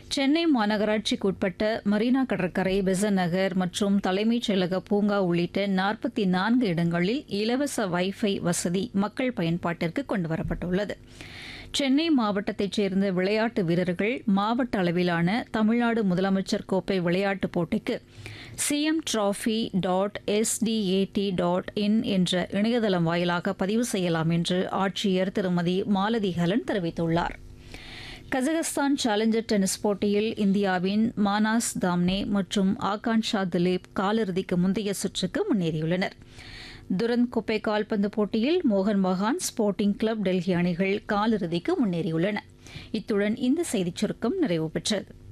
சென்னை மாநகராட்சிக்குட்பட்ட மரீனா கடற்கரை பெசன் நகர் மற்றும் தலைமைச் செயலக பூங்கா உள்ளிட்ட நாற்பத்தி நான்கு இடங்களில் இலவச வைஃபை வசதி மக்கள் பயன்பாட்டிற்கு கொண்டுவரப்பட்டுள்ளது சென்னை மாவட்டத்தைச் சேர்ந்த விளையாட்டு வீரர்கள் மாவட்ட அளவிலான தமிழ்நாடு முதலமைச்சர் கோப்பை விளையாட்டுப் போட்டிக்கு CM trophy dot SDAT dot in என்ற இணையதளம் வாயிலாக பதிவு செய்யலாம் என்று ஆட்சியர் திருமதி மாலதி ஹலன் தெரிவித்துள்ளார் கஜகஸ்தான் சேலஞ்சர் டென்னிஸ் போட்டியில் இந்தியாவின் மானாஸ் தாம்னே மற்றும் ஆகான்ஷா திலீப் காலிறுதிக்கு முந்தைய சுற்றுக்கு முன்னேறியுள்ளனர் துரந்த் கோப்பை கால்பந்து போட்டியில் மோகன் பகான் ஸ்போர்ட்டிங் கிளப் டெல்லி அணிகள் காலிறுதிக்கு முன்னேறியுள்ளன இத்துடன் இந்த செய்திச் சுருக்கம் நிறைவு பெற்றது